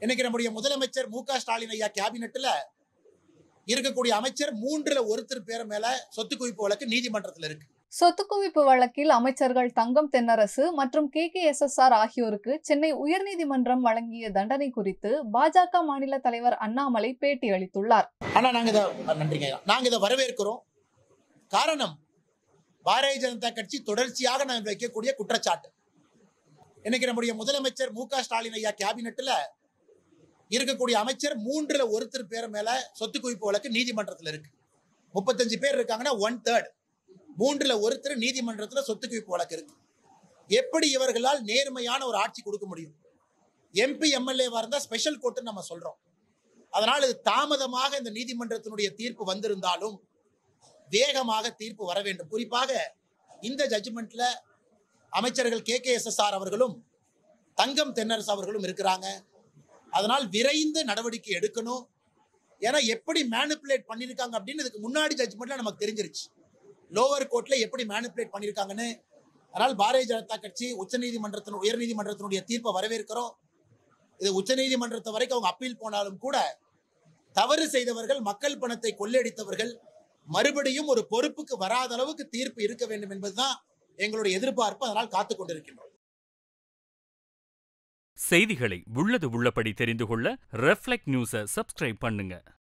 இன்னைக்கு நம்முடைய முதலமைச்சர் மு க ஸ்டாலின் ஐயா கேபினெட்ல இருக்கக்கூடிய அமைச்சர் மூன்றுல ஒருத்தர் பேர் மேல சொத்து குவிப்பு வழக்கு நீதிமன்றத்துல இருக்கு சொத்து குவிப்பு வழக்கில் அமைச்சர்கள் தங்கம் தென்னரசு மற்றும் K K S S R ஆகியோருக்கு சென்னை உயர்நீதிமன்றம் வழங்கிய தண்டனை குறித்து பாஜக மாநில தலைவர் அண்ணாமலை பேட்டி அளித்துள்ளார் ஆனா நாங்க இதை நன்றிங்க ஐயா. நாங்க இதை வரவேற்கிறோம் காரணம் பாரதிய ஜனதா கட்சி தொடர்ச்சியாக நாங்கள் வைக்கக்கூடிய குற்றச்சாட்டு இன்னைக்கு நம்முடைய முதலமைச்சர் மு க ஸ்டாலின் ஐயா கேபினெட்ல இருக்கக்கூடிய அமைச்சர் மூன்றுல ஒருத்தர் பேர் மேல சொத்து குவிப்பு வழக்கு நீதிமன்றத்துல இருக்கு முப்பத்தஞ்சு பேர் இருக்காங்கன்னா ஒன் தேர்ட் மூன்றுல ஒருத்தர் நீதிமன்றத்துல சொத்து குவிப்பு வழக்கு இருக்கு எப்படி இவர்களால் நேர்மையான ஒரு ஆட்சி கொடுக்க முடியும் எம்பி எம்எல்ஏவா இருந்தா ஸ்பெஷல் கோர்ட்டுன்னு நம்ம சொல்றோம் அதனால் இது தாமதமாக இந்த நீதிமன்றத்தினுடைய தீர்ப்பு வந்திருந்தாலும் வேகமாக தீர்ப்பு வர வேண்டும் குறிப்பாக இந்த ஜட்ஜ்மெண்ட்ல அமைச்சர்கள் K K S S R அவர்களும் தங்கம் தென்னரசு அவர்களும் இருக்கிறாங்க அதனால் விரைந்து நடவடிக்கை எடுக்கணும் ஏன்னா எப்படி மேனிப்புலேட் பண்ணியிருக்காங்க அப்படின்னு இதுக்கு முன்னாடி ஜட்ஜ்மெண்ட்ல நமக்கு தெரிஞ்சிருச்சு லோவர் கோர்ட்ல எப்படி மேனிப்புலேட் பண்ணியிருக்காங்கன்னு அதனால் பாரதிய ஜனதா கட்சி உச்சநீதிமன்றத்தின் உயர்நீதிமன்றத்தினுடைய தீர்ப்பை வரவேற்கிறோம் இது உச்சநீதிமன்றத்தை வரைக்கும் அவங்க அப்பீல் போனாலும் கூட தவறு செய்தவர்கள் மக்கள் பணத்தை கொள்ளையடித்தவர்கள் மறுபடியும் ஒரு பொறுப்புக்கு வராத அளவுக்கு தீர்ப்பு இருக்க வேண்டும் என்பதுதான் எங்களுடைய எதிர்பார்ப்பு அதனால் காத்துக் கொண்டிருக்கின்றோம் செய்திகளை உள்ளது உள்ளபடி தெரிந்து கொள்ள ரெஃப்ளெக்ட் நியூஸை சப்ஸ்கிரைப் பண்ணுங்க